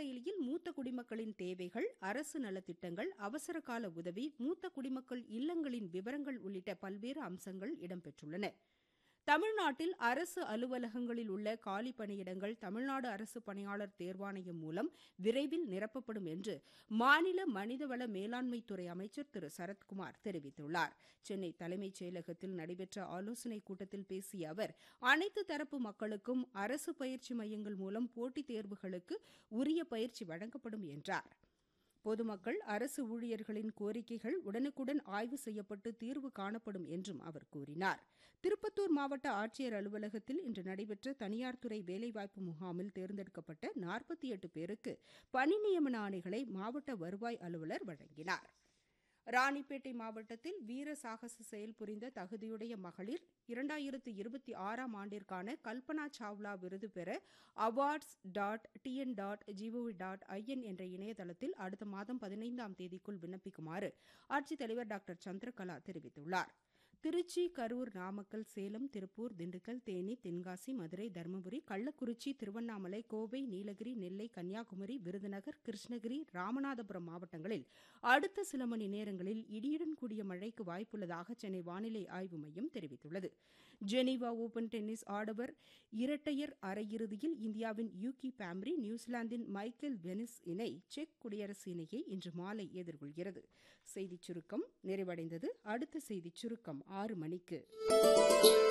செயலியில் மூத்த குடிமக்களின் தேவைகள் அரசு நலத்திட்டங்கள் அவசர கால உதவி மூத்த குடிமக்கள் இல்லங்களின் விவரங்கள் உள்ளிட்ட பல்வேறு அம்சங்கள் இடம்பெற்றுள்ளன தமிழ்நாட்டில் அரசு அலுவலகங்களில் உள்ள காலி பணியிடங்கள் தமிழ்நாடு அரசு பணியாளர் தேர்வாணையம் மூலம் விரைவில் நிரப்பப்படும் என்று மாநில மனிதவள மேலாண்மைத்துறை அமைச்சர் திரு சரத்குமார் தெரிவித்துள்ளார் சென்னை தலைமைச் செயலகத்தில் நடைபெற்ற ஆலோசனைக் கூட்டத்தில் பேசிய அவர் அனைத்து தரப்பு மக்களுக்கும் அரசு பயிற்சி மையங்கள் மூலம் போட்டித் தேர்வுகளுக்கு உரிய பயிற்சி வழங்கப்படும் என்றார் பொதுமக்கள் அரசு ஊழியர்களின் கோரிக்கைகள் உடனுக்குடன் ஆய்வு செய்யப்பட்டு தீர்வு காணப்படும் என்றும் அவர் கூறினார் திருப்பத்தூர் மாவட்ட ஆட்சியர் அலுவலகத்தில் இன்று நடைபெற்ற தனியார் துறை வேலைவாய்ப்பு முகாமில் தேர்ந்தெடுக்கப்பட்ட நாற்பத்தி எட்டு பேருக்கு பணி நியமன ஆணைகளை மாவட்ட வருவாய் அலுவலர் வழங்கினார் ராணிப்பேட்டை மாவட்டத்தில் வீர சாகச செயல் புரிந்த தகுதியுடைய மகளிர் இரண்டாயிரத்து இருபத்தி ஆறாம் ஆண்டிற்கான கல்பனா சாவ்லா விருது பெற awards dot TN dot GOV dot IN என்ற இணையதளத்தில் அடுத்த மாதம் பதினைந்தாம் தேதிக்குள் விண்ணப்பிக்குமாறு ஆட்சித்தலைவர் டாக்டர் சந்திரகலா தெரிவித்துள்ளார் திருச்சி கரூர் நாமக்கல் சேலம் திருப்பூர் திண்டுக்கல் தேனி தென்காசி மதுரை தருமபுரி கள்ளக்குறிச்சி திருவண்ணாமலை கோவை நீலகிரி நெல்லை கன்னியாகுமரி விருதுநகர் கிருஷ்ணகிரி ராமநாதபுரம் மாவட்டங்களில் அடுத்த சில மணி நேரங்களில் இடியுடன் கூடிய மழைக்கு வாய்ப்புள்ளதாக சென்னை வானிலை ஆய்வு மையம் தெரிவித்துள்ளது ஜெனீவா ஓபன் டென்னிஸ் ஆடவர் இரட்டையர் அரையிறுதியில் இந்தியாவின் யூகி பாம்ரி நியூசிலாந்தின் மைக்கேல் வெனிஸ் இணை செக் குடியரசு இணையை இன்று மாலை எதிர்கொள்கிறது செய்திச் சுருக்கம் நிறைவடைந்தது அடுத்த செய்திச் சுருக்கம் ஆறு மணிக்கு